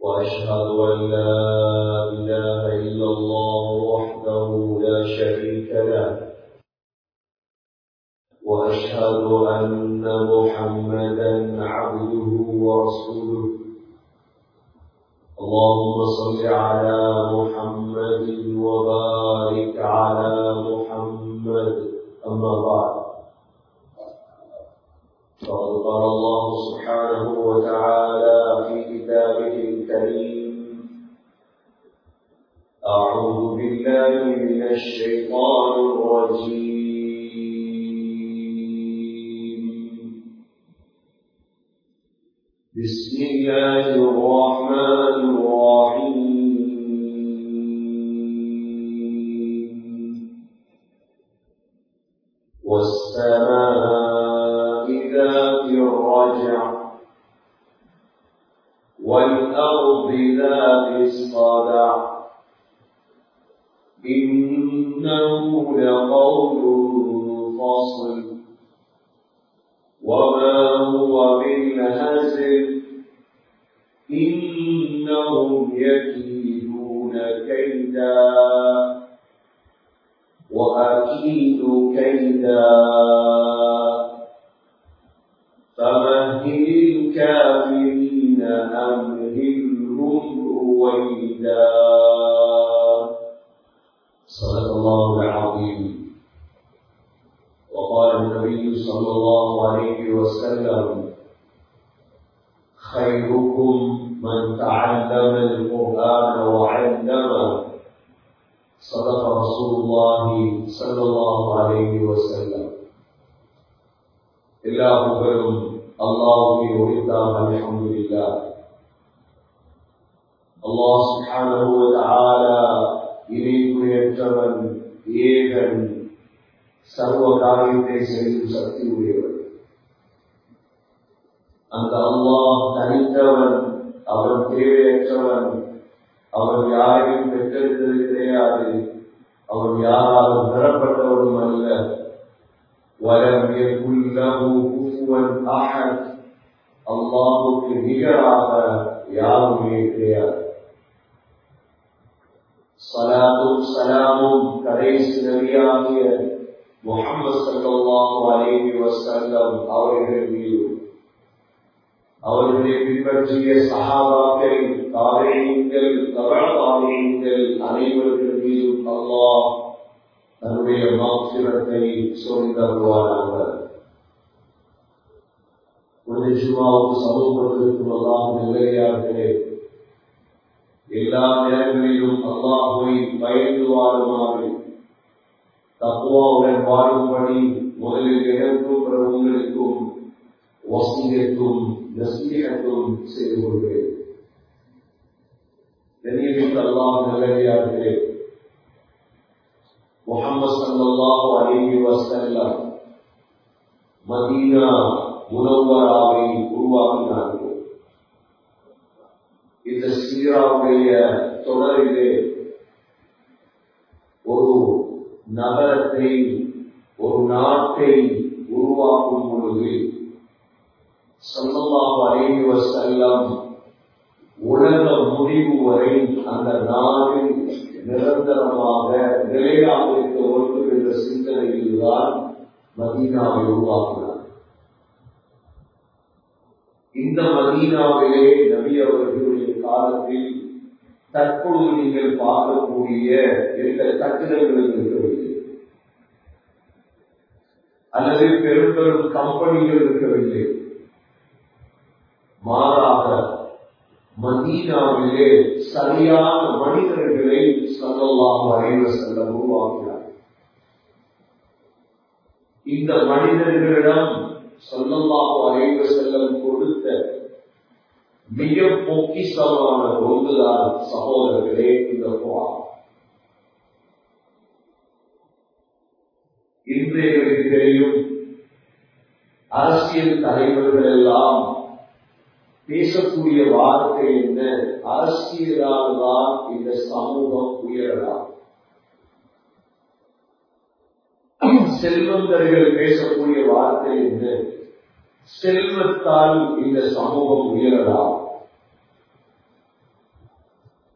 وأشهد أن لا إله إلا الله وحده لا شريك له وأشهد أن محمدا عبده ورسوله اللهم صل على محمد وبارك على محمد أما بعد فقد قال الله سبحانه وتعالى في كتابه الكريم أعوذ بالله من الشيطان الرجيم بسم الله الرحمن الرحيم والسماء ذات الرجع والأرض ذات الصدع إنه لقول فصل وما هو بالهزل إنهم يكيدون كيدا وأكيد كيدا فمهل الكافرين أمهلهم رويدا صدق الله العظيم وقال النبي صلى الله عليه وسلم خيركم من تعلم القرآن وعلمه صدق رسول الله صلى الله عليه وسلم எல்லா புகழும் அல்லாஹுவை ஒழித்தார் அல்ஹம்துலில்லா அல்லாஹ் சுப்ஹானஹு வ தஆலா இணைக்குரியற்றவன் ஏகன் சர்வ காரியத்தை செய்யும் சக்தி உடையவன் அந்த அல்லாஹ் தனித்தவன் அவன் தேவையற்றவன் அவன் யாரையும் பெற்றெடுத்தது கிடையாது அவன் யாராலும் பெறப்பட்டவனும் அல்ல ولم يكن له كفوا احد அல்லாஹுக்கு நிகராக யாருமே கிடையாது சலாத்தும் சலாமும் கடைசி நபியாகிய முகமது சல்லாஹு அலைஹி வஸல்லம் அவர்கள் மீது அவர்களை பின்பற்றிய சஹாபாக்கள் தாரையங்கள் தவறாதையங்கள் அனைவர்கள் மீதும் அல்லாஹ் தன்னுடைய மாத்திரத்தை சொல்லி தருவாராக ஒரு ஜுமாவுக்கு சமூகத்திற்கும் அல்லாஹ் நிலையார்களே எல்லா நேரங்களிலும் அல்லாஹுவை பயந்து வாழுமாறு தக்குவாவுடன் வாழும்படி முதலில் எனக்கும் உங்களுக்கும் வசதியத்தும் நசீகத்தும் செய்து கொள்கிறேன் கண்ணியமிக்க அல்லாஹ் நல்லடியார்களே முகமது சல்லாஹு அலிஹி வசல்லம் மதீனா முனவராவை உருவாக்கினார்கள் இந்த சீராவுடைய தொடரிலே ஒரு நகரத்தை ஒரு நாட்டை உருவாக்கும் பொழுது சல்லல்லாஹு அலைஹி வஸல்லம் உலக முடிவு வரை அந்த நாடு நிரந்தரமாக நிலையாக இருக்க வேண்டும் என்ற சிந்தனையில்தான் மதீனாவை உருவாக்கினார் இந்த மதீனாவிலே நபி அவர்களுடைய காலத்தில் தற்பொழுது நீங்கள் பார்க்கக்கூடிய எந்த கட்டிடங்களும் இருக்கவில்லை அல்லது பெரும் பெரும் கம்பெனிகள் இருக்கவில்லை மாறாக மதீனாவிலே சரியான மனிதர்களை சல்லல்லாஹு அலைஹி வஸல்லம் உருவாக்கினார் இந்த மனிதர்களிடம் சல்லல்லாஹு அலைஹி வஸல்லம் கொடுத்த மிக பொக்கிசமான ஒன்றுதான் சகோதரர்களே இந்த குரான் இன்றைய தெரியும் அரசியல் தலைவர்கள் எல்லாம் பேசக்கூடிய வார்த்தை என்ன அரசியலால் தான் இந்த சமூகம் உயரலாம் செல்வந்தர்கள் பேசக்கூடிய வார்த்தை என்ன செல்வத்தால் இந்த சமூகம் உயரலாம்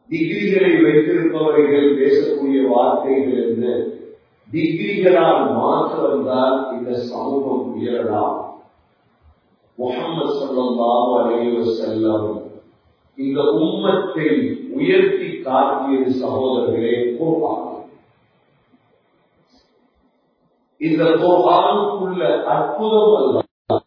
டிகிரிகளை வைத்திருப்பவர்கள் பேசக்கூடிய வார்த்தைகள் என்ன டிகிரிகளால் மாத்திரம்தான் இந்த சமூகம் உயரலாம் முகமது சல்லாஹ் அலைவ செல்லம் இந்த உம்மத்தை உயர்த்தி காட்டியது சகோதரர்களே குர்ஆன் இந்த குர்ஆனுக்குள்ள அற்புதம் அல்ல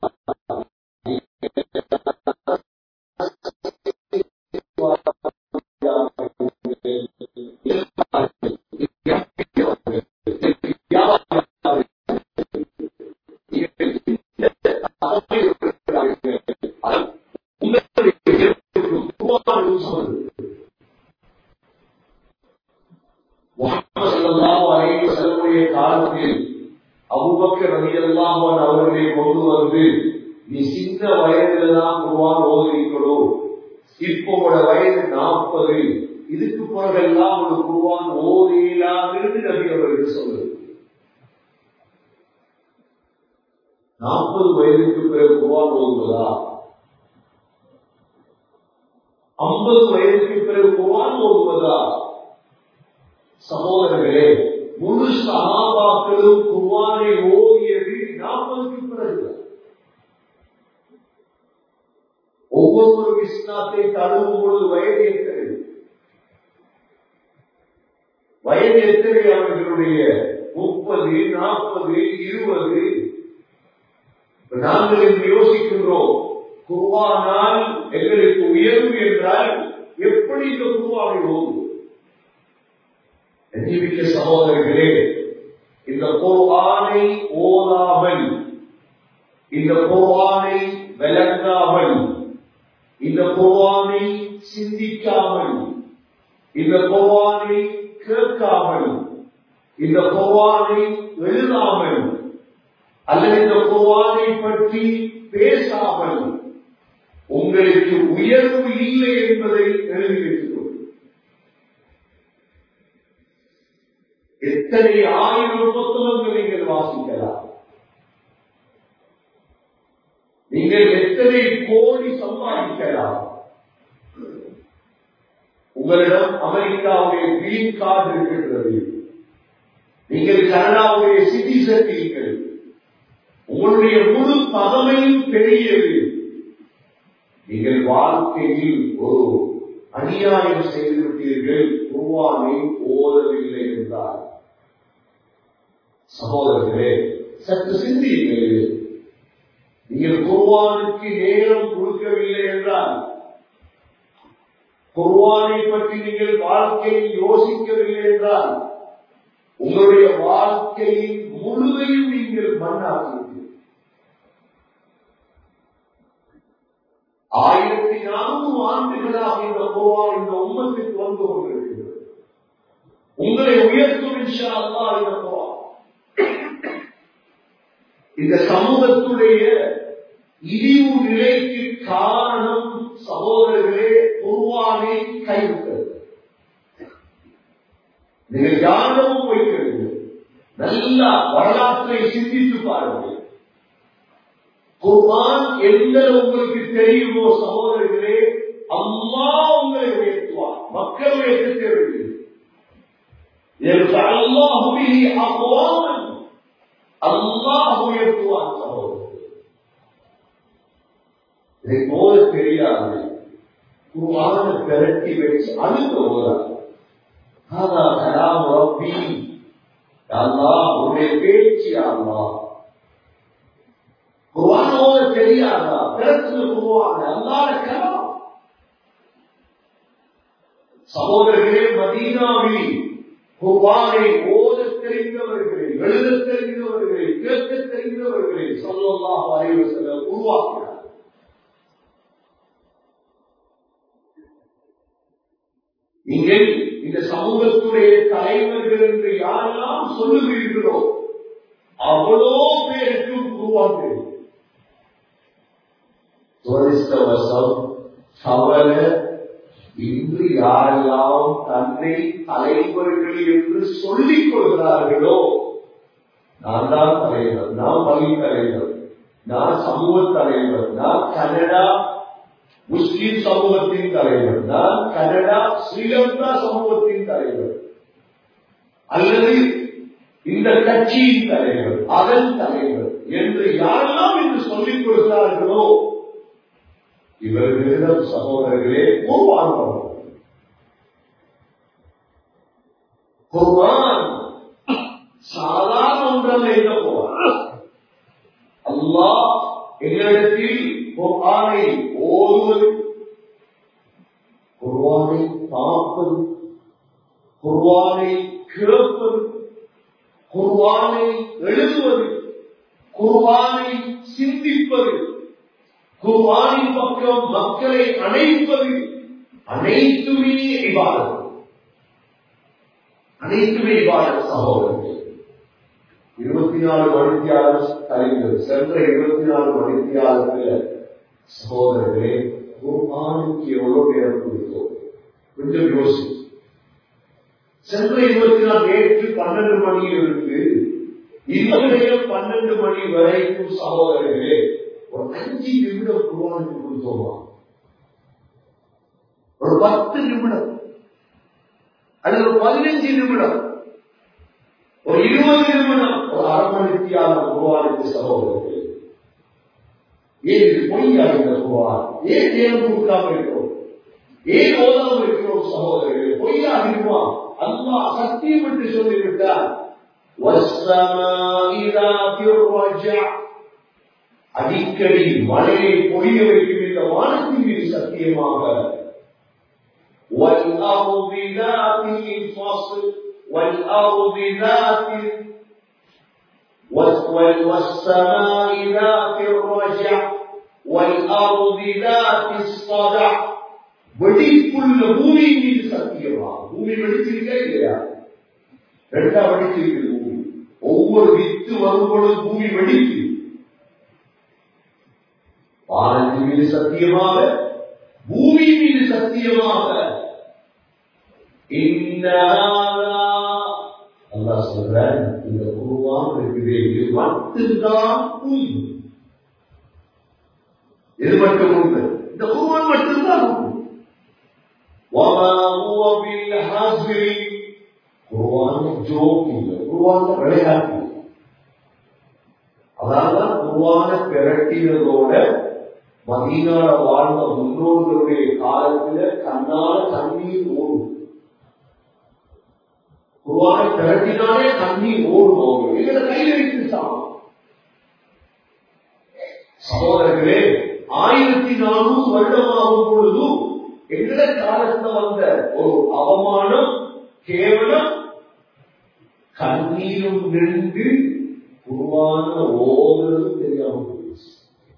காலத்தில் அபுபக்கர் ரலியல்லாஹு அன்ஹு அவர்களை கொண்டு வந்து நீ சின்ன வயதுல தான் குர்ஆன் ஓதுறீங்களோ இப்போ உங்களோட வயது நாற்பது இதுக்கு பிறகெல்லாம் ஒரு குர்ஆன் ஓதிலான்னு நபி அவர்கள் சொல்லுது நாற்பது வயதுக்கு பிறகு குர்ஆன் ஓதுவதா ஐம்பது வயதுக்கு பிறகு குர்ஆன் ஓதுவதா சகோதரர்களே முழு சகாபாக்களும் குர்ஆனை ஓதியது நாற்பதுக்கு பிறகு ஒவ்வொரு இஸ்லாத்தை தழுவும் பொழுது வயது எத்தனை வயது எத்தனை அவர்களுடைய முப்பது நாற்பது இருபது நாங்கள் இன்று யோசிக்கின்றோம் குர்வானால் எங்களுக்கு உயர்வு என்றால் எப்படி இந்த குர்வானை ஓதும் எண்ணிமிக்க சகோதரர்களே இந்த குர்ஆனை ஓதாமல் இந்த குர்ஆனை விளங்காமல் இந்த குர்ஆனை சிந்திக்காமல் இந்த குர்ஆனை கேட்காமல் இந்த குர்ஆனை எழுதாமல் அல்லது இந்த குர்ஆனை பற்றி பேசாமல் உங்களுக்கு உயர்வு இல்லை என்பதை எழுதி வைத்துக் எத்தனை ஆயிரம் புத்தகங்கள் நீங்கள் வாசிக்கலாம் நீங்கள் எத்தனை கோடி சம்பாதிக்கலாம் உங்களிடம் அமெரிக்காவுடைய கிரீன் கார்டு இருக்கின்றது நீங்கள் கனடாவுடைய சிட்டிசன் நீங்கள் உங்களுடைய முழு பதமையும் பெரியது நீங்கள் வாழ்க்கையில் ஒரு அநியாயம் செய்துவிட்டீர்கள் குருவானை ஓதவில்லை என்றார் சகோதரர்களே சற்று சிந்தியுங்கள் நீங்கள் குர்வானுக்கு நேரம் கொடுக்கவில்லை என்றால் குர்வானை பற்றி நீங்கள் வாழ்க்கையில் யோசிக்கவில்லை என்றால் உங்களுடைய வாழ்க்கையின் முழுதையும் நீங்கள் மண்ணாக்குவீர்கள் ஆயிரத்தி நானூறு ஆண்டுகளாக இந்த குர்வான் இந்த உம்மத்துக்கு வந்து கொண்டிருக்கிறது உங்களை உயர்த்தும் இன்ஷா அல்லாஹ் இந்த குர்ஆன் இந்த சமூகத்துடைய இழிவு நிலைக்கு காரணம் சகோதரர்களே குர்வானை கைவிட்டது நீங்கள் யாரிடமும் வைக்கிறது நல்ல வரலாற்றை சிந்தித்து பாருங்கள் குர்ஆன் எந்த உங்களுக்கு தெரியுமோ சகோதரர்களே அம்மா உங்களை உயர்த்துவார் மக்கள் உயர்த்த தேவையில்லை அல்லாஹ் அவ்வாமன் அல்லாஹ் உயர்த்துவான் சகோதரர் இதை போல தெரியாது குருவான பெரட்டி வச்சு அழுத்த ஓதார் هذا كلام ربي يا الله உன்னுடைய பேச்சு அல்லா குர்ஆன் ஓத தெரியாதா பிறகு குர்ஆன் அல்லாஹ் கலாம் சகோதரர்களே மதீனாவில் குர்ஆனை ஓத தெரிந்தவர்களே எழுத தெரிந்தவர்களே கேட்க தெரிந்தவர்களே சொல்லல்லாஹு அலைஹி வஸல்லம் உருவாக்கினார் நீங்கள் இந்த சமூகத்துடைய தலைவர்கள் என்று யாரெல்லாம் சொல்லுகிறீர்களோ அவ்வளோ பேருக்கு உருவாக்கு துரதிஷ்டவசம் கவலை இன்று யாரெல்லாம் தன்னை தலைவர்கள் என்று சொல்லிக் கொள்கிறார்களோ நான் தான் தலைவர் நான் பள்ளி தலைவர் நான் சமூக தலைவர் நான் கனடா முஸ்லிம் சமூகத்தின் தலைவர் நான் கனடா ஸ்ரீலங்கா சமூகத்தின் தலைவர் அல்லது இந்த கட்சியின் தலைவர் அதன் தலைவர் என்று யாரெல்லாம் என்று சொல்லிக் கொடுக்கிறார்களோ இவர்களிடம் சகோதரர்களே குர்வான் குர்வான் சாதாரண ஒன்றல்ல இந்த குர்வான் அல்லாஹ் எங்களிடத்தில் குர்ஆனை ஓதுவது குர்ஆனை பார்ப்பது குர்ஆனை கேட்பது குர்ஆனை எழுதுவது குர்ஆனை சிந்திப்பது குர்ஆனின் பக்கம் மக்களை அணைப்பது அனைத்துமே இவ்வாறு அனைத்துமே இவ்வாறு சகோதரர்கள் இருபத்தி நாலு மணித்தியாளர் தலைவர் சென்ற இருபத்தி நாலு மணித்தியாளர்கள் சகோதரர்களே குர்ஆனுக்கு எவ்வளவு நேரம் கொடுத்தோம் கொஞ்சம் யோசி சென்ற இருபத்தி நாலு நேற்று பன்னெண்டு மணியிலிருந்து இன்றைய பன்னெண்டு மணி வரைக்கும் சகோதரர்களே ஒரு அஞ்சு நிமிடம் குர்ஆனுக்கு கொடுத்தோமா ஒரு பத்து நிமிடம் அல்லது ஒரு பதினஞ்சு நிமிடம் ஒரு இருபது நிமிடம் ஒரு அரமணித்தியான குருவானுக்கு சகோதரர்கள் ஏன் இது பொய்யா இந்த குருவான் ஏன் நேரம் கொடுக்காம இருக்கிறோம் ஏன் ஓதாம இருக்கிறோம் சகோதரர்கள் பொய்யா இருக்குமா அல்லா சத்தியம் என்று சொல்லிவிட்டார் அடிக்கடி மழையை பொழிய வைக்கும் இந்த வானத்தின் மீது சத்தியமாக والأرض ذات الفصل والأرض ذات والسماء ذات الرجع والأرض ذات الصدع வெடிப்புள்ள பூமி மீது சத்தியமா பூமி வெடிச்சிருக்கா இல்லையா ரெண்டா வெடிச்சிருக்கு பூமி ஒவ்வொரு வித்து வரும்பொழுது பூமி வெடிக்கு வானத்தின் மீது சத்தியமாக பூமி மீது சத்தியமாக அல்லா சொல்ற இந்த குருவான் இருக்குது இது மட்டும்தான் உண்மை இது மட்டும் உண்மை இந்த குருவான் மட்டும்தான் உண்மை وما هو بالحزر குருவான் ஜோக் இல்லை குருவான் விளையாட்டு அதான் குருவான பிரட்டினதோட மதீனால வாழ்ந்த முன்னோர்களுடைய காலத்துல கண்ணால தண்ணீர் ஓடும் குருவானை திரட்டினாலே தண்ணீர் ஓடும் அவங்க எங்களை கையில் வைத்து சாமம் சகோதரர்களே ஆயிரத்தி நானூறு வருடமாகும் பொழுதும் எங்கள காலத்துல வந்த ஒரு அவமானம் கேவலம் கண்ணீரும் நின்று குருவான ஓதுறதும் தெரியாம போயிடுச்சு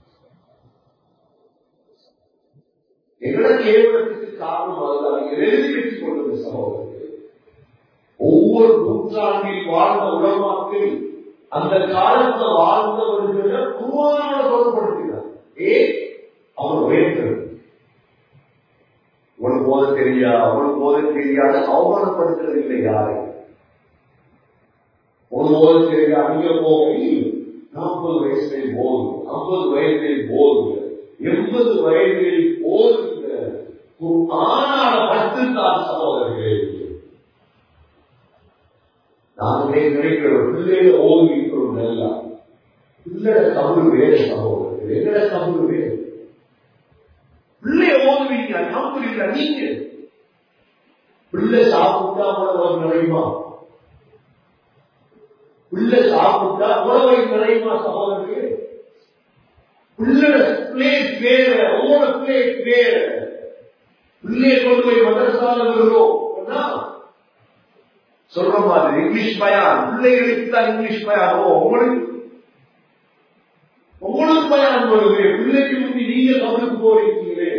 எங்கள கேவலத்துக்கு காரணம் அதுதான் எழுதி வைத்துக் கொண்டது சகோதரர்கள் ஒவ்வொரு நூற்றாண்டில் வாழ்ந்த உலமாக்கள் அந்த காலத்தில் வாழ்ந்தவர்களை குருவானோட தொடர்படுத்தினார் ஏன் அவர் உயர்ந்தது உனக்கு போத தெரியா உனக்கு போத தெரியாத அவமானப்படுத்துறது இல்லை யாரை ஒரு போத தெரியா அங்க போய் நாற்பது வயசுல போதும் ஐம்பது வயதில் போதுங்க எண்பது வயதில் போதுங்க ஆனால மட்டும்தான் சகோதரர்களே நாங்களே நினைக்கிற பிள்ளைய ஓதுவிக்கிறோம் நல்லா பிள்ளைய தமிழ் வேறு சகோதரர்கள் எங்கட தமிழ் வேறு பிள்ளைய ஓதுவீங்க நம்புறீங்க நீங்க பிள்ளை சாப்பிட்டா உணவை நிறையுமா பிள்ளை சாப்பிட்டா உணவை நிறையுமா சகோதரர்களே பிள்ளை பிளேட் வேற உங்களோட பிளேட் வேற பிள்ளைய கொண்டு போய் மதரசால விடுறோம் சொல்ற மாதிரி இங்கிலீஷ் பயான் பிள்ளைகளுக்கு தான் இங்கிலீஷ் பயான் ஓ உங்களுக்கு உங்களுக்கு பயான் வருது பிள்ளைக்கு முந்தி நீங்க தமிழுக்கு போறீங்களே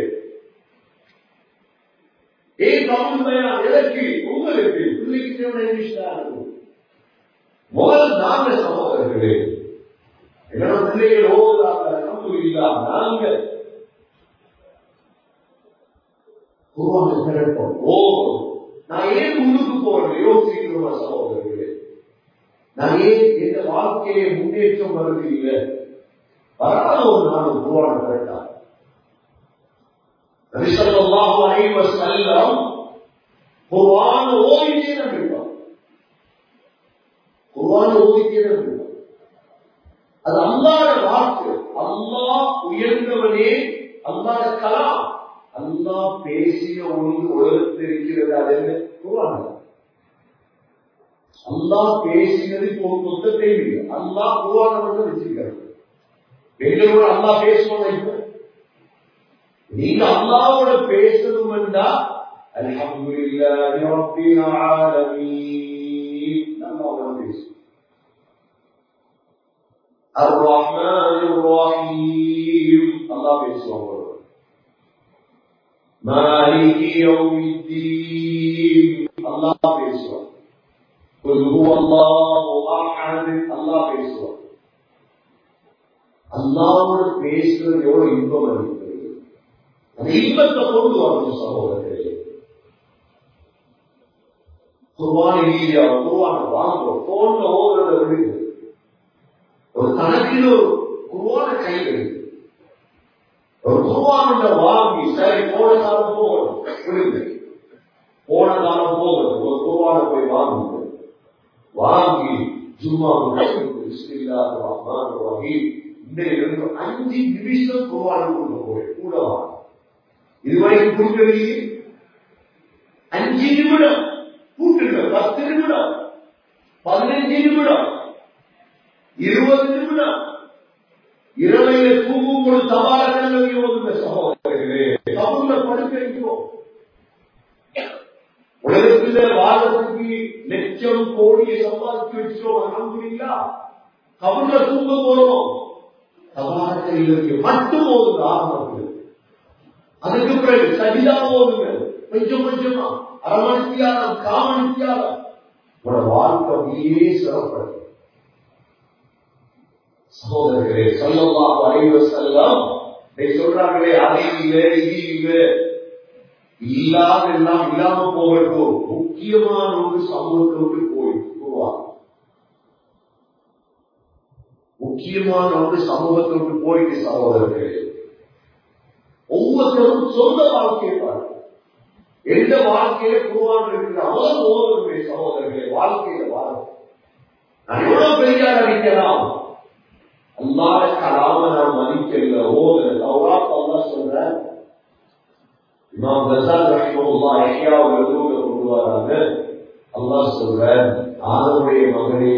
ஏன் தமிழ் பயான் எதற்கு உங்களுக்கு பிள்ளைக்கு தேவை இங்கிலீஷ் தான் இருக்கும் முதல் நாங்க சகோதரர்களே என்னோட பிள்ளைகள் ஓதுறாங்க நம்பு இல்லா நாங்க குருவான திரட்டம் ஓதும் நான் ஏன் முன்னுக்கு போறேன் யோசிக்கிறோம் சகோதரர்களே நான் ஏன் இந்த வாழ்க்கையை முன்னேற்றம் வருது இல்லை வராத ஒரு நாள் குருவான திரட்டா நபிசல்லாஹு அலைஹி வஸல்லம் குர்ஆன் ஓதிட்டே தான் இருப்பார் குர்ஆன் ஓதிட்டே தான் இருப்பார் அது அல்லாஹ்வுடைய வாக்கு அல்லாஹ் உயர்ந்தவனே அல்லாஹ்வுடைய கலாம் அல்லாஹ் பேசிய ஒன்று உலகத்தில் இருக்கிறது அது என்ன குர்ஆன் அல்லாஹ் பேசினது இப்போ ஒரு புத்தகத்தை இல்லை அல்லாஹ் குர்ஆனை மட்டும் வச்சிருக்காரு எங்களோட அல்லாஹ் பேசுவாங்க இப்ப நீங்க அல்லாவோட பேசணும் என்றா அல்ஹம்துலில்லாஹி ரப்பில் ஆலமீன் அல்லாஹ்வோட பேசு الرحمن الرحيم الله பேசுவாங்க مالك يوم الدين الله பேசுவாங்க قل هو الله احد الله பேசுவாங்க அல்லாவோட பேசுறது எவ்வளவு இன்பம் இருக்கிறது அந்த இன்பத்தை கொண்டு வரணும் சகோதரர்களே குர்வான இல்லையா குர்வான வாங்குறோம் போன்ல ஓதுறத விடுங்க ஒரு கணக்கில் ஒரு குர்வான கையில் இருக்கு ஒரு குர்வான வாங்கி சரி போன காலம் போகணும் விடுங்க போன காலம் போகணும் ஒரு குர்வான போய் வாங்குங்க வாங்கி ஜும்மா பிஸ்மில்லாஹ் ரஹ்மான் ரஹீம் இன்றையிலிருந்து அஞ்சு நிமிஷம் குருவான கொண்டு போய் கூட இதுவரைக்கும் கொடுக்கலையே அஞ்சு நிமிடம் கூட்டுங்க பத்து நிமிடம் பதினஞ்சு நிமிடம் இருபது நிமிடம் இரவையில தூங்கும் ஒரு சவால கிழமை ஓதுங்க சகோதரர்களே கவுல படுக்க வைக்கிறோம் உலகத்துல வாழத்துக்கு லட்சம் கோடியை சம்பாதிச்சு வச்சிருக்கோம் அலமதுல்லா கவுல தூங்க போறோம் சபாரத்திற்கு மட்டும் ஓதுங்க ஆரம்பத்தில் அதுக்கு பிறகு சரியா ஓதுங்க கொஞ்சம் கொஞ்சமா அரமணித்தியாலம் காமணித்தியாலம் உங்களோட வாழ்க்கை அப்படியே சிறப்படும் சகோதரர்களே சொல்லமா அறிவு செல்லம் சொல்றாங்களே அதை இல்லை இது இல்லை இல்லாத எல்லாம் இல்லாம போகட்டும் முக்கியமான ஒரு சமூகத்தோடு போய் போவாங்க முக்கியமான ஒரு சமூகத்தோடு போயிட்டு சகோதரர்களே ஒவ்வொருத்தரும் சொந்த வாழ்க்கையை பாருங்க எந்த வாழ்க்கையில குருவான் இருக்கிற அவன் ஓதுமே சகோதரர்களே வாழ்க்கையில வாழும் நான் எவ்வளவு பெரிய அறிக்கலாம் அல்லாத கலாம நான் மதிக்கல ஓதுல தௌராத் அல்லா சொல்ற இமாம் கசால் ரஹிமஹுல்லா ஐயாவை எழுதுவதை கொண்டு வராங்க அல்லாஹ் சொல்ற ஆதமுடைய மகனே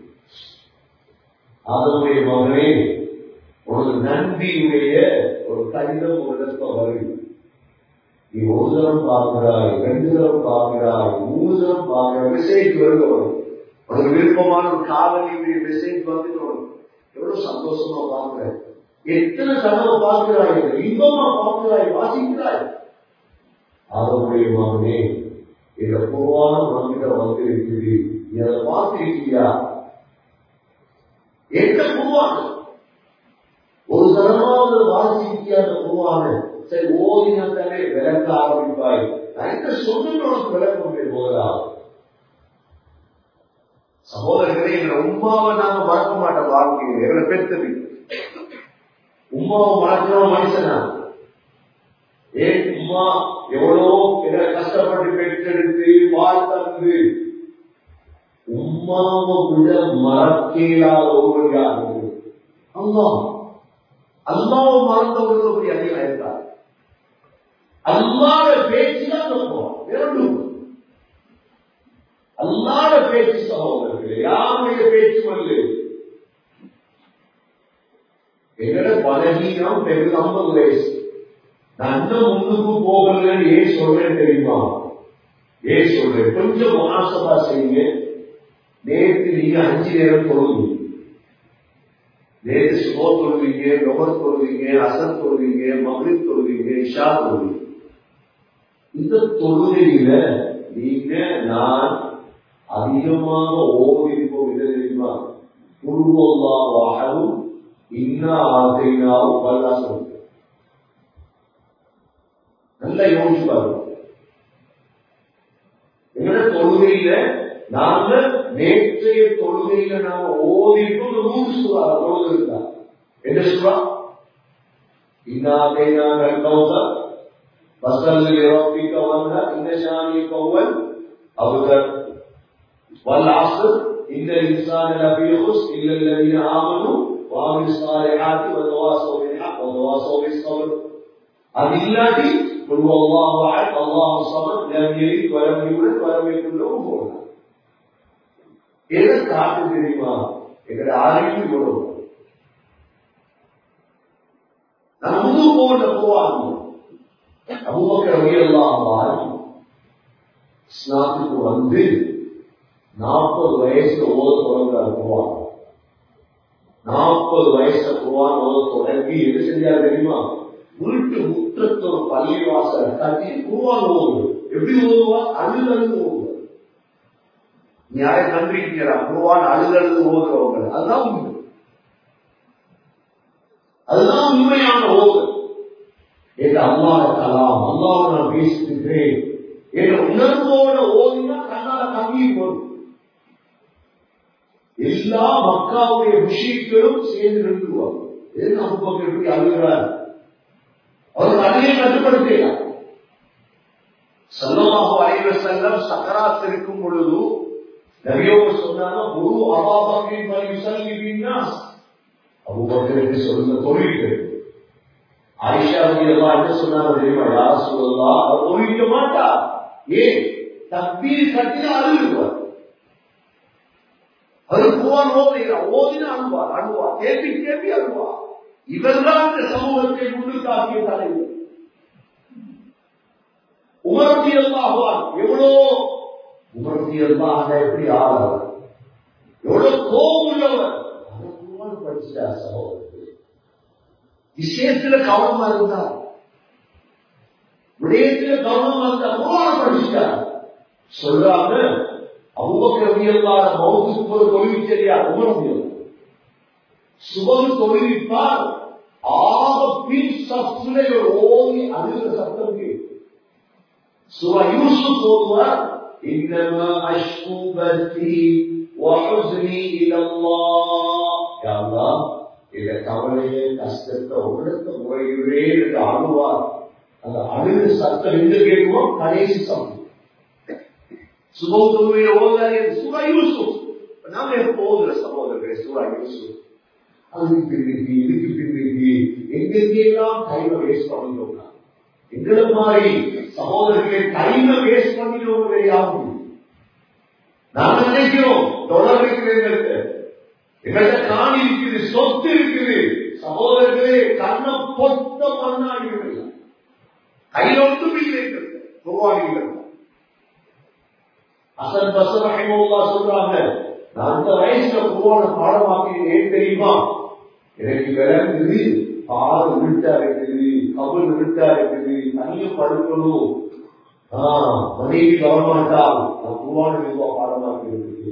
ஆதமுடைய மகனே ஒரு நன்றியுடைய ஒரு கடிதம் உடற்ப வரும் நீ ஒரு தரம் பார்க்கிறாய் ரெண்டு தரம் பார்க்கிறாய் மூணு தரம் பார்க்கிறாய் மெசேஜ் வருது வரும் உனக்கு விருப்பமான ஒரு காதலியுடைய மெசேஜ் வந்து வரும் எவ்வளவு சந்தோஷமா பார்க்கிறேன் எத்தனை தடவை பார்க்கிறாய் இன்பமா பார்க்கிறாய் வாசிக்கிறாய் அதனுடைய மகனே இந்த பொதுவான மனித வந்து இருக்குது நீ அதை பார்த்திருக்கியா எந்த பொதுவான ஒரு தரமாவது வாசிக்க அந்த பொதுவான சரி ஓதினத்தாலே விளக்க ஆரம்பிப்பாய் நான் இந்த சொன்னது உனக்கு விளக்க முடியும் போதலாகும் சகோதரர்களே எங்களை உமாவை நாம மறக்க மாட்டோம் வாழ்க்கையில் எங்களை பெற்றது உமாவை மறக்கிறோம் மனுஷனா ஏன் உமா எவ்வளோ எங்களை கஷ்டப்பட்டு பெற்றெடுத்து பால் தந்து உமாவை விட மறக்கலாத ஒருவர் யார் அம்மா அல்லாவை மறந்தவர்கள் அப்படி அதிகம் இருந்தார் அல்லாத பேச்சு தான் சொல்லுவோம் இரண்டும் அல்லாத பேச்சு சகோதரர்களே யாருடைய பேச்சு வந்து எங்கட பலகீனம் பெருது ஐம்பது வயசு நான் இன்னும் முன்னுக்கு போகலன்னு ஏன் சொல்றேன் தெரியுமா ஏன் சொல்றேன் கொஞ்சம் மனாசபா செய்யுங்க நேற்று நீங்க அஞ்சு நேரம் தொழுவீங்க நேற்று சுபோ தொழுவீங்க லொகர் தொழுவீங்க அசர் தொழுவீங்க மகிழ் தொழுவீங்க இஷா தொழுவீங்க இந்த தொழுகையில நீங்க நான் அதிகமாக ஓதிருப்போம் என்ன தெரியுமா குருவல்லாவாகவும் இன்னா ஆசைனாவும் பல்லாசம் நல்லா யோசிச்சு பாருங்க எங்களோட தொழுகையில நாங்க நேற்றைய தொழுகையில நாங்க ஓதிட்டு நூறு சுறா தொழுது இருந்தா என்ன சுறா இன்னாதை நாங்கள் கௌசா فصل لربك وانهر إن شانئك هو الأبتر والعصر إن الإنسان لفي خسر إلا الذين آمنوا وعملوا الصالحات وتواصوا بالحق وتواصوا بالصبر அது இல்லாட்டி قل هو الله احد الله الصمد لم يلد ولم يولد ولم يكن له كفوا எதை காட்டு தெரியுமா எங்களை அறிவு கொடுக்கும் நான் முழு போன்ற போவாங்க அபுபக்கர் ரலியல்லாஹு இஸ்லாத்துக்கு வந்து நாற்பது வயசுல ஓத தொடங்குறார் குருவான் நாற்பது வயசுல குருவான் ஓத தொடங்கி எது செஞ்சார் தெரியுமா வீட்டு முற்றத்தோட பள்ளி வாசல் கட்டி குருவான் ஓதுவது எப்படி ஓதுவா அழுது அழுது ஓதுவார் நீ யாரை நம்பிக்கிறா குருவான் அழுது அழுது ஓதுறவங்க அதுதான் உண்மை அதுதான் உண்மையான ஓது எங்க அல்லாத கலாம் அல்லாவை நான் பேசுகின்றேன் என்ற உணர்வோட ஓதினா கண்ணால கண்ணீர் வரும் எல்லா மக்காவுடைய விஷயங்களும் சேர்ந்து நின்றுவாங்க எதுக்கு அனுபவம் எப்படி அழுகிறார் அவர் அதையே கட்டுப்படுத்தலாம் சல்லமாக அலைவ செல்லம் சக்கராத் இருக்கும் பொழுது நபியோக சொன்னாங்க குரு அபாபாக்கின் பலி விசல்லினா அபுபக்கருக்கு சொல்லுங்க தொழில் ஆயிஷா எல்லாம் என்ன சொன்னாங்க தெரியுமா யார் சொல்லலாம் அவர் தொழிக்க மாட்டார் ஏன் தப்பீர் கட்டினா அழுகுவார் அவர் போவான் ஓதுகிறார் ஓதினா அழுவார் அழுவார் கேள்வி கேள்வி அழுவார் இவர்தான் இந்த சமூகத்தை முன்னு காட்டிய தலைவர் உமர்த்தி அல்லாஹுவான் எவ்வளோ உமர்த்தி அல்லாஹ் எப்படி ஆளவர் எவ்வளவு கோபம் உள்ளவர் படிச்சார் சகோதரர்கள் விஷயத்துல கவனமா இருந்தார் விடயத்துல கவனமா இருந்தா குரான படிச்சுட்டார் சொல்றாங்க அவ்வளவு மௌத்துக்கு ஒரு தொழில் தெரியாது உமர முடியாது சுபம் தொழில்பார் ஆக பின் சத்துரை ஒரு ஓதி அழுகிற சத்தம் சுவ யூசுப் ஓதுவார் إنما أشكو بثي وحزني إلى الله يا الله இந்த கவலையை கஷ்டத்தை உலகத்தை முறையுறே என்று அழுவார் அந்த அழுது சத்தம் எங்க கேட்குமோ கடைசி சமம் சுபோதுமையில ஓதாரு சூரா யூசுப் நாம எப்போ ஓதுற சகோதரர்களே சூரா யூசுப் அதுக்கு பின்னுக்கு இதுக்கு பின்னுக்கு எங்கெங்கெல்லாம் டைமை வேஸ்ட் பண்ணிட்டோம் எங்களை மாதிரி சகோதரர்களை டைமை வேஸ்ட் பண்ணிட்டோம் யாரும் நாம நினைக்கிறோம் தொடர் இருக்கிறது எங்கள்கிட்ட காணி இருக்குது சொத்து இருக்குது சகோதரர்களே கண்ண பொத்த மண்ணாகிறது கையில் ஒன்றும் இல்லை உருவாகிகள் அசன் பசர் ரஹிமுல்லா சொல்றாங்க நான் அந்த வயசுல குருவான பாடமாக்கினேன் ஏன் தெரியுமா எனக்கு விளங்குது பால் இருட்டா இருக்குது கபல் இருட்டா இருக்குது தனியும் படுக்கணும் ஆஹ் மனைவி வரமாட்டால் நான் குருவான பாடமாக்கி இருக்குது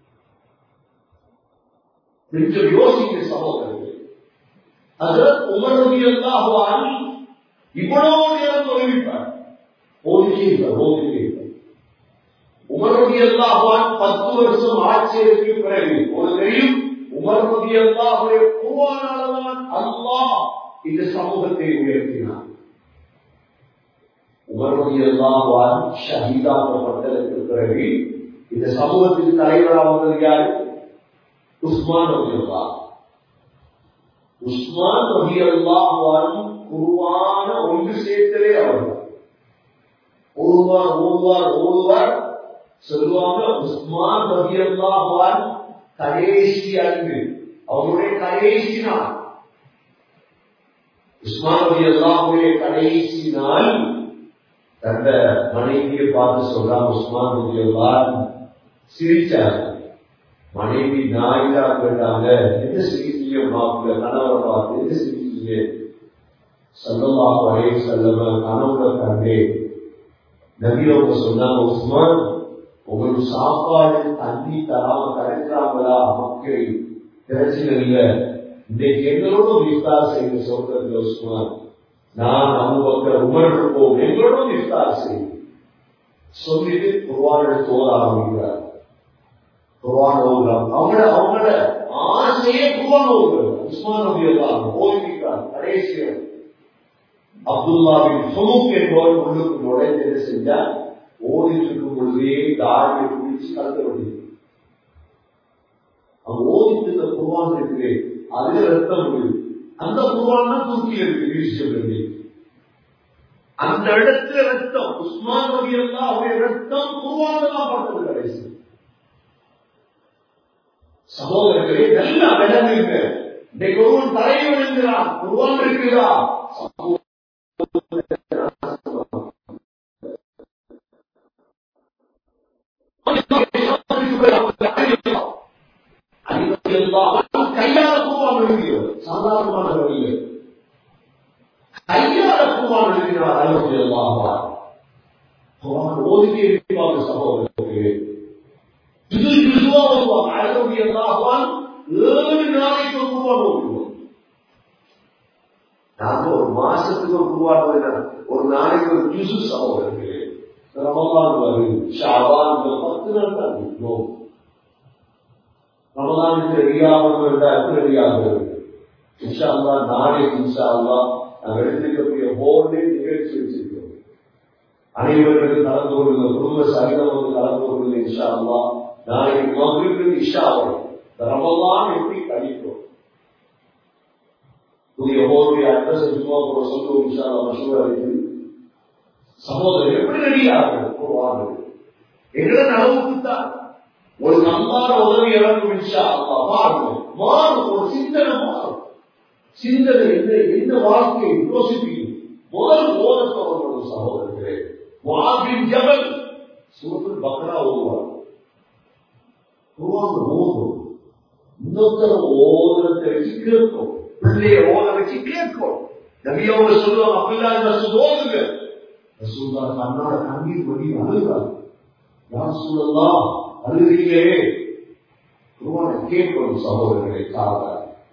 கொஞ்சம் யோசிக்க சகோதரர்கள் அதில் உமரவியல்லாகுவான் இவ்வளவு நேரம் தொழில்விப்பார் ஓதிக்கிறார் ஓதிக்கிறார் உமரவியல்லாகுவான் பத்து வருஷம் ஆட்சியருக்கு பிறகு ஒரு தெரியும் உமரவியல்லாவுடைய பூவானால்தான் அல்லாஹ் இந்த சமூகத்தை உயர்த்தினார் உமரவியல்லாகுவான் ஷஹீதாக்கப்பட்டதற்கு பிறகு இந்த சமூகத்தின் தலைவராக வந்தது யாரு உஸ்மான் ரபியல்லா உஸ்மான் ரபியல்லாஹுவான் குருவான ஒன்று சேர்த்தவே அவர் ஓடுவார் ஓடுவார் ஓடுவார் சொல்லுவாங்க உஸ்மான் ரபியல்லாஹுவான் கடைசி அன்பு அவருடைய கடைசி நாள் உஸ்மான் ரபியல்லாஹுடைய கடைசி நாள் தந்த மனைவியை பார்த்து சொல்றாங்க உஸ்மான் ரபியல்லான் சிரிச்சார் மனைவி நாயிதா கேட்டாங்க என்ன சிகிச்சைய மாப்பிள்ள கணவரை பார்த்து என்ன சிகிச்சைய சொல்லமா பழைய செல்லம கணவரை கண்டே நபியவங்க சொன்னாங்க உஸ்மான் உங்களுக்கு சாப்பாடு தண்ணி தராம கரைக்கிறாங்களா மக்கள் பிரச்சனை இல்ல இன்னைக்கு எங்களோட விஸ்தார் செய்ய சொல்றது உஸ்மான் நான் அவங்க உமர் இருப்போம் எங்களோட விஸ்தார் செய்யும் சொல்லிட்டு குருவான தோற ஆரம்பிக்கிறார் குர்ஆன் ஓதுறாங்க அவங்கள அவங்கள ஆசையே குர்ஆன் ஓதுறாங்க உஸ்மான் நபி அல்லாஹ் ஓதிக்கிறார் கடைசியா அப்துல்லாவின் சுமுக் என்பவர் உள்ளுக்கு நுழைந்து என்ன செஞ்சார் ஓடிட்டு இருக்கும் பொழுதே தாழ்வை குடிச்சு கலக்க வேண்டியது அவன் ஓடிட்டு இருந்த குர்வான் இருக்கு அதுல ரத்தம் இருக்குது அந்த குர்வான் தான் தூக்கி இருக்கு வீழ்ச்சி அந்த இடத்துல ரத்தம் உஸ்மான் ரவி எல்லாம் அவருடைய ரத்தம் குருவான தான் பட்டது கடைசி சகோதரர்களே நல்லா விளங்குங்க இன்றைக்கு ஒருவன் தலை விழுங்கிறான் குருவான் இருக்குதா கையால குருவான் விழுங்கிறது சாதாரணமான வழியில் கையால குருவான் விழுங்கிறார் அலுவலி அல்லாஹா குரான் ஓதிக்கே இருப்பாங்க சகோதரர்களே இது இதுவா வருவாங்க அலுவலி அல்லாஹான் ஏழு நாளைக்கு ஒரு குருவான் ஓதுவோம் நாங்க ஒரு மாசத்துக்கு ஒரு குருவான் ஒரு நாளைக்கு ஒரு ஜூசு சகோதரர்களே ரமலான் வரும் ஷாபான் பத்து நாள் தான் இருக்கும் ரமலானுக்கு ரெடியாகவும் இருந்தா எப்படி ரெடியாக இருக்கு இன்ஷா அல்லா நாளை இன்ஷா அல்லா நாங்கள் எடுத்துக்கக்கூடிய ஹோல்டே நிகழ்ச்சி வச்சிருக்கோம் அனைவர்களும் கலந்து கொள்ளுங்க குடும்ப சகிதம் வந்து கலந்து கொள்ளுங்க இன்ஷா அல்லா நாளைக்கு மகளுக்கு இஷா வரும் ரமலான் எப்படி கழிக்கும் புதிய ஹோல்டைய அட்ரஸ் சும்மா சொல்லுவோம் இன்ஷா அல்லா மசூரா இருக்கு சகோதரர் எப்படி ரெடியாகும் குருவான் எங்களை அளவுக்கு தான் ஒரு நம்பான உதவி இறங்கும் இன்ஷா அல்லா மாறும் மாறும் ஒரு சிந்தனை மாறும் சிந்தனை என்ன எந்த வாழ்க்கையை யோசிப்பீங்க முதல் ஓரத்தவர்களோட சகோதரர்களே வாபின் ஜபல் சூரத்தில் பக்ரா ஓதுவார் குருவான் ஓதும் இன்னொருத்தர் ஓதுறதை வச்சு கேட்கும் பிள்ளைய ஓத வச்சு கேட்கும் நபியோட சொல்லுவாங்க அப்படிலாம் ரசூல் ஓதுங்க ரசூல்லா கண்ணாட கண்ணீர் வடி அழுகிறார் யார் சொல்லலாம் அழுகிறீங்களே குருவான கேட்கணும் சகோதரர்களை காதல்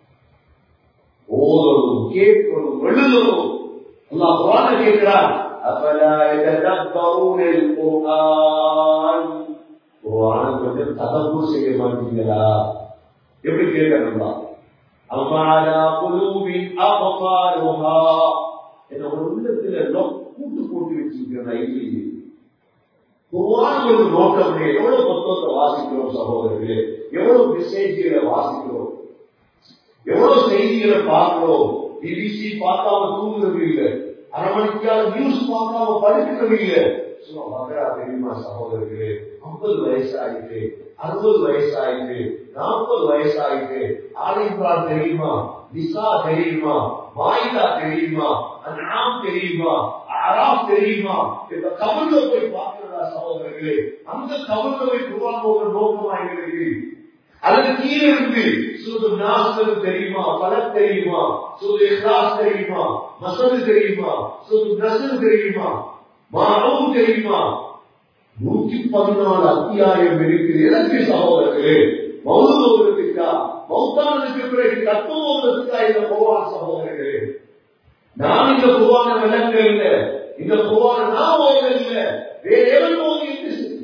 ஓதணும் கேட்கணும் எழுதணும் அல்லாஹ் குரான கேட்கிறார் أفلا يتدبرون القرآن குரான கொஞ்சம் ததப்பு செய்ய மாட்டீங்களா எப்படி கேட்கணும்னா அம்மாடா குலூபின் அபகாருஹா என்ன ஒரு உள்ளத்துல கூட்டு போட்டு வச்சிருக்கிறேன் இல்லையே குருவான ஒரு நோக்கம் எவ்வளவு புத்தகத்தை வாசிக்கிறோம் சகோதரர்களே எவ்வளவு மெசேஜ்களை வாசிக்கிறோம் எவ்வளவு செய்திகளை பார்க்கிறோம் பிபிசி பார்க்காம தூங்குறது இல்லை அரை மணிக்கால நியூஸ் பார்க்காம படுக்கிறது இல்லை மகரா தெரியுமா சகோதரர்களே ஐம்பது வயசு ஆயிட்டு அறுபது வயசு ஆயிட்டு நாற்பது வயசு ஆயிட்டு ஆலிம்ரான் தெரியுமா நிசா தெரியுமா மாயிதா தெரியுமா அன்ஆம் தெரியுமா அராப் தெரியுமா இப்ப கபல்ல போய் பார்க்கிறதா சகோதரர்களே அந்த கபல்ல போய் குர்ஆன் ஒரு நோக்கமா எங்களுக்கு அதுக்கு கீழே இருந்து சூது நாசர் தெரியுமா பலத் தெரியுமா சூது இஹ்லாஸ் தெரியுமா மசது தெரியுமா சூது நசர் தெரியுமா மாவும் தெரியுமா நூற்றி பதினாலு அத்தியாயம் இருக்குது எதற்கு சகோதரர்களே மௌனத்துக்கா மௌத்தானதுக்கு பிறகு தத்துவத்துக்கா இந்த குர்ஆன் சகோதரர்களே நான் இந்த குர்ஆன விளங்க இல்ல இந்த குர்ஆன நான் ஓத இல்ல வேற எவன் ஓதி என்ன செய்ய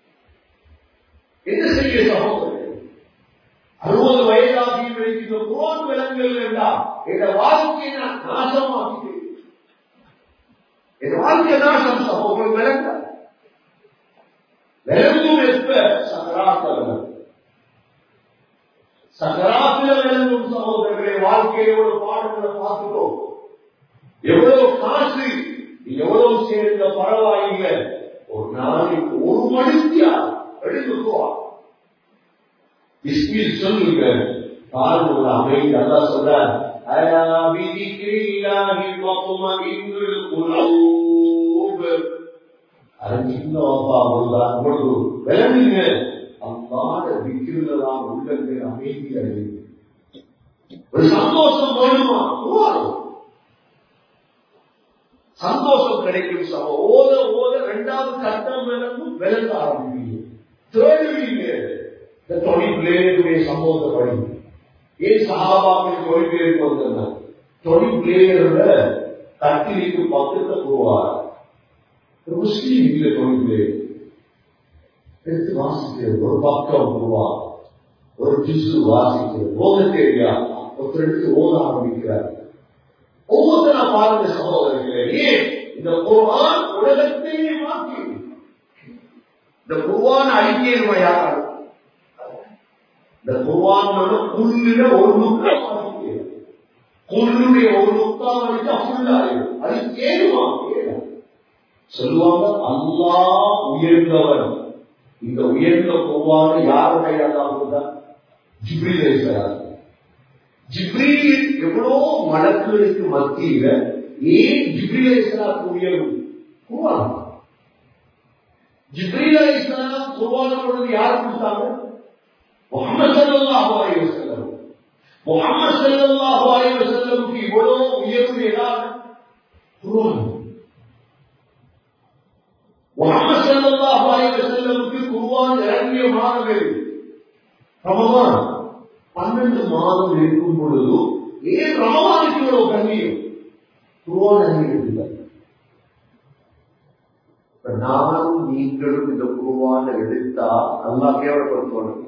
என்ன செய்ய சகோதரர்களே அறுபது வயதாகி இந்த குர்ஆன் விளங்கல் என்றால் இந்த வாழ்க்கையை நான் நாசமாக்கிட்டேன் என் வாழ்க்கை நாசம் சகோதரர்கள் விளங்க விளங்கும் எப்ப சக்கராத்தில் சக்கராத்தில் விளங்கும் சகோதரர்களை வாழ்க்கையோட பாடங்களை பார்த்துட்டோம் எவ்வளவு காசு எவ்வளவு சேர்ந்த பரவாயில்லை ஒரு நாளைக்கு ஒரு மணித்தியா எடுத்துக்குவா இஸ்மில் சொல்லுங்க பாருங்க ஒரு அமைதி அல்லா சொல்றார் அலா பிதிக்ரில்லாஹி வத்மஇன்னுல் குலூப் அறிஞ்சிருந்தவப்பா அவர்தான் பொழுது விளங்குங்க அல்லாத விக்கிரலாம் உள்ளங்கள் அமைதி அடையுது ஒரு சந்தோஷம் வேணுமா வரும் சந்தோஷம் கிடைக்கும் சம ஓத ஓத ரெண்டாவது கட்டம் விளங்கும் விளங்க ஆரம்பிப்பீங்க தேடுவீங்க இந்த தொழில் சம்பவத்தை படிங்க ஏன் சகாபாக்கள் தொழில் பேருக்கு வந்திருந்தாங்க தொழில் பிளேயரோட கட்டிலுக்கு பக்கத்தை போவார் முஸ்லீம் இல்லை தொழில் எடுத்து வாசிக்கிறது ஒரு பக்கம் ரூபா ஒரு ஜிசு வாசிக்கிறது ஓத தெரியா ஒருத்தர் எடுத்து ஓத ஆரம்பிக்கிறார் ஒவ்வொருத்தரா பாருங்க சகோதரர்களே ஏன் இந்த குர்ஆன் உலகத்தையே மாற்றி இந்த குர்ஆன் அழிக்கணுமா யாராலும் இந்த குர்ஆனோட குள்ளில ஒரு நுட்பம் வாசிக்கிறது. குள்ளுடைய ஒரு நுட்பம் வரைக்கும் ஃபுல்லா இருக்கும் அது கேளுமா கேளு சொல்லுவாங்க அல்லாஹ் உயர்ந்தவன் இந்த உயர்ந்த குர்ஆன் யாருடைய அல்லாஹ் ஜிப்ரீல் அலைஹிஸ்ஸலாம் ஜிப்ரீல் எவ்வளோ மலக்குகளுக்கு மத்தியில ஏன் ஜிப்ரீல் அலைஹிஸ்ஸலாத்துக்கு உயர்வு குர்ஆன் ஜிப்ரீல் அலைஹிஸ்ஸலாம் குர்ஆன் பொழுது யார் கொடுத்தாங்க முகமது ஸல்லல்லாஹு அலைஹி வஸல்லம் முகமது ஸல்லல்லாஹு அலைஹி வஸல்லமுக்கு இவ்வளவு உயர்வு ஏதாவது குர்ஆன் முகமது ஸல்லல்லாஹு அலைஹி வஸல்லமுக்கு குர்ஆன் இறங்கிய மாதம் எது ரமலான் பன்னெண்டு மாதம் இருக்கும் பொழுது ஏன் ரமலானுக்கு இவ்வளவு கண்ணியம் குர்ஆன் இறங்கியிருக்கிறது இப்ப நானும் நீங்களும் இந்த குருவான எடுத்தா நல்லா கேவலப்படுத்துவாங்க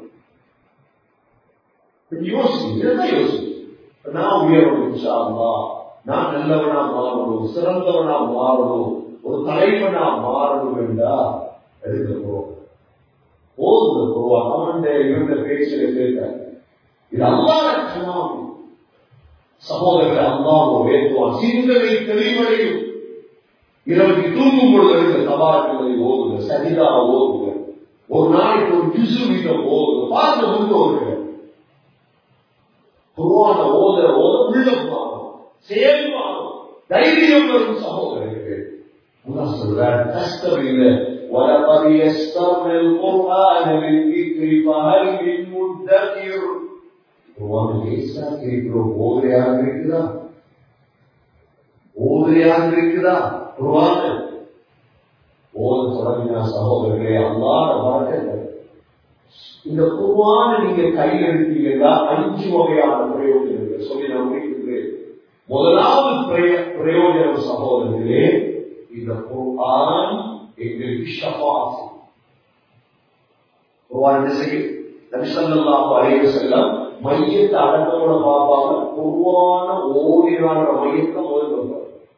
யோசி இதுதான் யோசி இப்ப நான் உயரணும் இன்ஷா அல்லாஹ். நான் நல்லவனா மாறணும் சிறந்தவனா மாறணும் ஒரு தலைவனா மாறணும் என்றா எடுக்க போறோம் போதுங்க போவான் அவன் இவங்க பேச்சில கேட்க இது அல்லாத கலாம் சகோதரர்கள் அல்லாஹ் உயர்த்துவான் சிந்தனை தெளிவடையும் இரவுக்கு தூங்கும் பொழுது எடுக்க தபாரங்களை ஓதுங்க சரிதா ஓதுங்க ஒரு நாளைக்கு ஒரு ஜிசு வீதம் ஓதுங்க பார்த்து முன்பு ஓதுங்க குருவான ஓத ஓத உள்ளம் மாறும் செயல் மாறும் தைரியம் வரும் சகோதரர்கள் அல்லாஹ் சொல்றார் கஷ்டம் இல்லை وَلَقَدْ يَسَّرْنَا الْقُرْآنَ لِلذِّكْرِ فَهَلْ مِن مُّدَّكِرٍ குர்ஆன் லேசா கேட்கிறோம் ஓதுறையாக இருக்குதா ஓதுறையாக இருக்குதா குர்ஆன் ஓத தொடங்கினா சகோதரர்களே அல்லாத வாழ்க்கை இந்த குர்ஆன நீங்க கையில் எடுத்தீங்கன்னா அஞ்சு வகையான பிரயோஜனங்கள் சொல்லி நான் முடிக்கின்றேன் முதலாவது பிரய- பிரயோஜனம் சகோதரர்களே இந்த குர்ஆன் எங்களுக்கு ஷஃபாத் குர்ஆன் என்ன செய்யும் நபி ஸல்லல்லாஹு அலைஹி வஸல்லம் மையத்தை அடக்கோட பார்ப்பாங்க குர்ஆன ஓதினான்ற மையத்தை முதல் வைப்பாங்க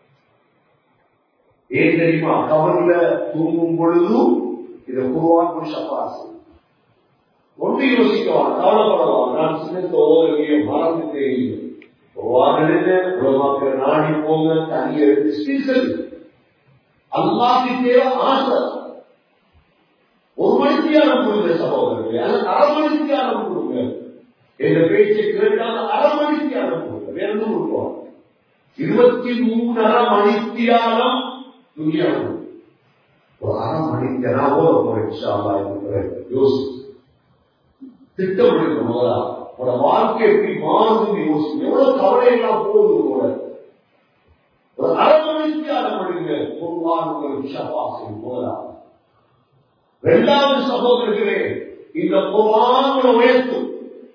ஏன் தெரியுமா கவர்ல தூங்கும் பொழுதும் இது குர்ஆன் ஒரு ஷஃபாத் ஒன்று யோசிக்கலாம் கவலைப்படலாம் நான் சின்னத்தை ஓதவிய மறந்து தெரியும் குர்ஆனிலிருந்து உலமாக்கிற நாடி போங்க தனி எடுத்து ஸ்பீக்கர் அல்லாஹ்க்கு தேவை ஆசை ஒரு மணித்தியானம் கொடுங்க சகோதரர்களே அல்லது அரை மணித்தியானம் கொடுங்க என்ற பேச்சை கேட்டால் அரை மணித்தியானம் கொடுங்க வேற எதுவும் கொடுப்போம் இருபத்தி மூணரை மணித்தியானம் துணியானம் ஒரு அரை மணித்தியானம் ஓட போறேன் இன்ஷா அல்லாஹ் இதுக்கு பிறகு. யோசி திட்டமிடுங்க முதலா உங்களோட வாழ்க்கை எப்படி மாறுதுன்னு யோசிங்க எவ்வளவு கவலை எல்லாம் போகுது உங்களோட ஒரு அரை மணித்தியானம் விடுங்க பொதுவான உங்களுக்கு ஷபாசம் போதா இரண்டாவது சகோதரர்களே இந்த குர்ஆன் உயர்த்தும்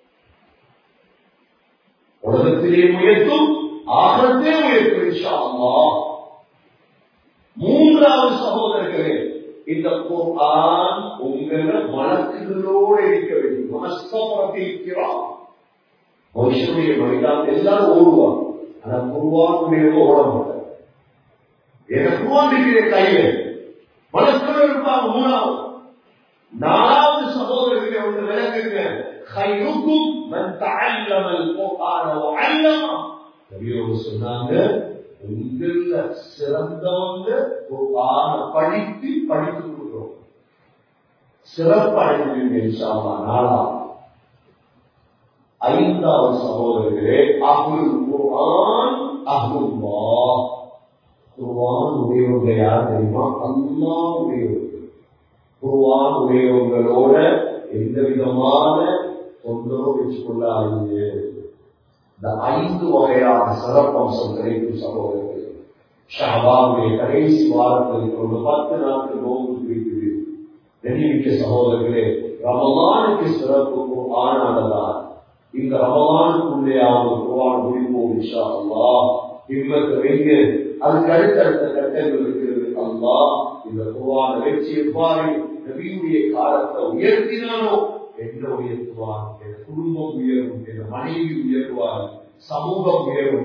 உலகத்திலே உயர்த்தும் ஆகத்தே உயர்த்தும் இன்ஷா அல்லாஹ் மூன்றாவது சகோதரர்களே இந்த குர்ஆன் உங்களை வழக்குகளோடு இருக்க வேண்டும் மனஸ்தபரத்திருக்கிறான் மனுஷனுடைய மைதான் எல்லாரும் ஓடுவான் ஆனா குர்ஆனுடைய ஓட மாட்டார் ஏன்னா குர்ஆன் இருக்கிற கையில மனசுல இருப்பாங்க மூணாவது நாலாவது சகோதரர்களே ஒன்று விளக்குங்க خيركم من تعلم القرآن وعلمه நபியோடு சொன்னாங்க உங்கள சிறந்தவங்க குர்ஆன படித்து படித்து கொடுக்கிறோம் சிறப்படைவீங்க இன்ஷால்லா நாலாவது ஐந்தாவது சகோதரர்களே அஹ்லுல் குர்ஆன் அஹ்லுல்லாஹ் குர்ஆன் உடையவங்க யார் தெரியுமா அல்லாஹ் உடையவங்க குர்ஆன் உடையவங்களோட எந்த விதமான தொந்தரவு வச்சுக்கொள்ளாதீங்க இந்த ஐந்து வகையான சிறப்பம்சம் கிடைக்கும் சகோதரர்கள் ஷாபாவுடைய கடைசி வாரத்தில் கொண்டு பத்து நாட்கள் நோன்பு பிடிக்குது நெறிவிக்க சகோதரர்களே ரமலானுக்கு சிறப்பு ஆனால்தான் இந்த ரமலானுக்குள்ளே அவங்க குர்ஆன் முடிப்போம் இன்ஷா அல்லாஹ் இவ்வளவு வைங்க அதுக்கு அடுத்தடுத்த கட்டங்கள் இருக்கிறது அல்லாஹ் இந்த குர்ஆனை வச்சு எவ்வாறு நபியுடைய காலத்தை உயர்த்தினானோ என்ன உயர்த்துவான் என் குடும்பம் உயரும் என் மனைவி உயர்வார் சமூகம் உயரும்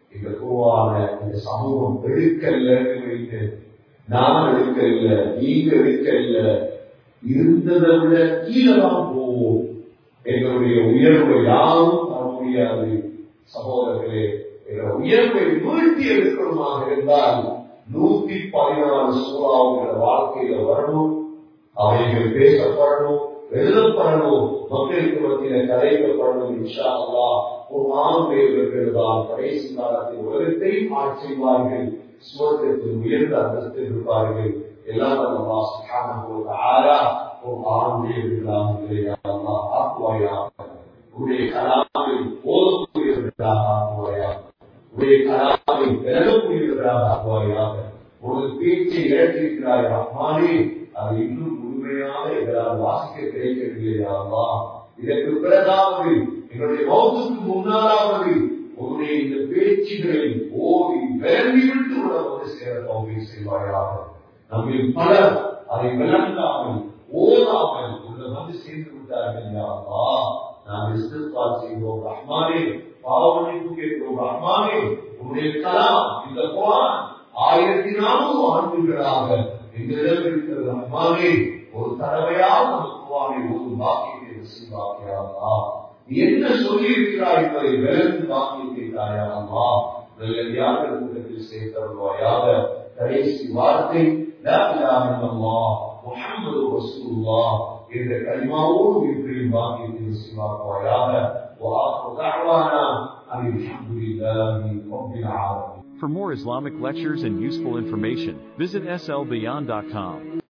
இந்த குருவான இந்த சமூகம் எடுக்கல்லன்னு வைத்து நான் எடுக்கல்ல நீங்க எடுக்கல்ல இருந்ததை விட கீழே தான் போவோம் எங்களுடைய உயர்வை யாரும் தர முடியாது சகோதரர்களே எங்களுடைய உயர்வை வீழ்த்தி எடுக்கணுமாக இருந்தால் நூத்தி பதினாறு சூறாவுங்கிற வாழ்க்கையில வரணும் அவைகள் பேசப்படணும் எழுதப்படணும் மக்களுக்கு மத்தியில கதைக்கப்படணும் இன்ஷா அல்லா ஒரு மாணவர்கள் தான் கடைசி காலத்தில் உலகத்தையும் ஆட்சி செய்வார்கள் சுவர்க்கத்தில் உயர்ந்த அந்தஸ்தில் இருப்பார்கள் எல்லாம் அல்லா சுப்ஹானஹு வ தஆலா ஒரு ஆணுடைய ஆக்குவாயா உடைய கலாமை ஓதக்கூடியவர்களாக ஆக்குவாயா உடைய கலாமை விலகக்கூடியவர்களாக ஆக்குவாயாக உனது பேச்சை இழந்திருக்கிறாய் அம்மானே அது இன்னும் முழுமையாக எங்களால் வாசிக்க கிடைக்கவில்லையா இதற்கு பிறகாவது எங்களுடைய மௌத்துக்கு முன்னாலாவது உன்னுடைய இந்த பேச்சுகளை ஓடி விளங்கி விட்டு உள்ள வந்து சேர தோல்வி செய்வாயாக நம்மில் பலர் அதை விளங்காமல் ஓதாமல் உள்ள வந்து சேர்ந்து விட்டார்கள் யாரா நாம் இஸ்திஃபார் செய்வோம் ரஹ்மானே பாவனைக்கு கேட்கிறோம் ரஹ்மானே உன்னுடைய கலாம் இந்த குரான் ஆயிரத்தி நானூறு ஆண்டுகளாக எங்களிடம் இருக்கிற ரஹ்மானே ஒரு தடவையால் அந்த குரானை ஒரு பாக்கியத்தை நசீபாக்கியாரா என்ன சொல்லி இருக்கிறாய் என்பதை விளந்து பாக்கியத்தை தாயாரா நல்லடியாக கூட்டத்தில் சேர்த்தருவாயாக கடைசி வார்த்தை லா இலாஹ இல்லல்லாஹ் முஹம்மது ரசூலுல்லாஹ் என்ற கலிமாவோடு இருக்கிற பாக்கியத்தை நசீபாக்குவாயாக وآخر دعوانا أن الحمد لله رب العالمين For more Islamic lectures and useful information, visit slbeyond.com.